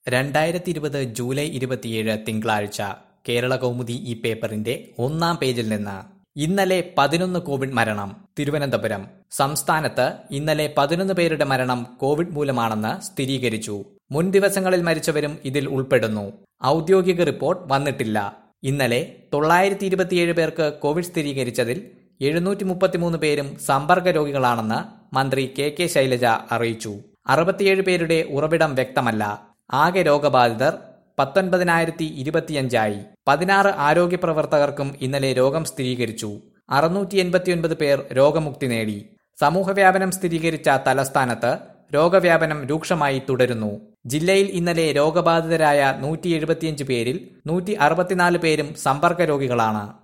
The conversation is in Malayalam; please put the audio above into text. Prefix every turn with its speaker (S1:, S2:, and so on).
S1: രണ്ടായിരത്തി ഇരുപത് ജൂലൈ ഇരുപത്തിയേഴ് തിങ്കളാഴ്ച കേരള കൗമുദി ഈ പേപ്പറിന്റെ ഒന്നാം പേജിൽ നിന്ന് ഇന്നലെ പതിനൊന്ന് കോവിഡ് മരണം തിരുവനന്തപുരം സംസ്ഥാനത്ത് ഇന്നലെ പതിനൊന്ന് പേരുടെ മരണം കോവിഡ് മൂലമാണെന്ന് സ്ഥിരീകരിച്ചു മുൻ ദിവസങ്ങളിൽ മരിച്ചവരും ഇതിൽ ഉൾപ്പെടുന്നു ഔദ്യോഗിക റിപ്പോർട്ട് വന്നിട്ടില്ല ഇന്നലെ തൊള്ളായിരത്തി ഇരുപത്തിയേഴ് പേർക്ക് കോവിഡ് സ്ഥിരീകരിച്ചതിൽ എഴുന്നൂറ്റി മുപ്പത്തിമൂന്ന് പേരും സമ്പർക്ക രോഗികളാണെന്ന് മന്ത്രി കെ കെ ശൈലജ അറിയിച്ചു അറുപത്തിയേഴ് പേരുടെ ഉറവിടം വ്യക്തമല്ല ആകെ രോഗബാധിതർ പത്തൊൻപതിനായിരത്തി ഇരുപത്തിയഞ്ചായി പതിനാറ് ആരോഗ്യ പ്രവർത്തകർക്കും ഇന്നലെ രോഗം സ്ഥിരീകരിച്ചു അറുന്നൂറ്റി എൺപത്തിയൊൻപത് പേർ രോഗമുക്തി നേടി സമൂഹവ്യാപനം സ്ഥിരീകരിച്ച തലസ്ഥാനത്ത് രോഗവ്യാപനം രൂക്ഷമായി തുടരുന്നു ജില്ലയിൽ ഇന്നലെ രോഗബാധിതരായ നൂറ്റി എഴുപത്തിയഞ്ച് പേരിൽ നൂറ്റി അറുപത്തിനാല് പേരും സമ്പർക്ക രോഗികളാണ്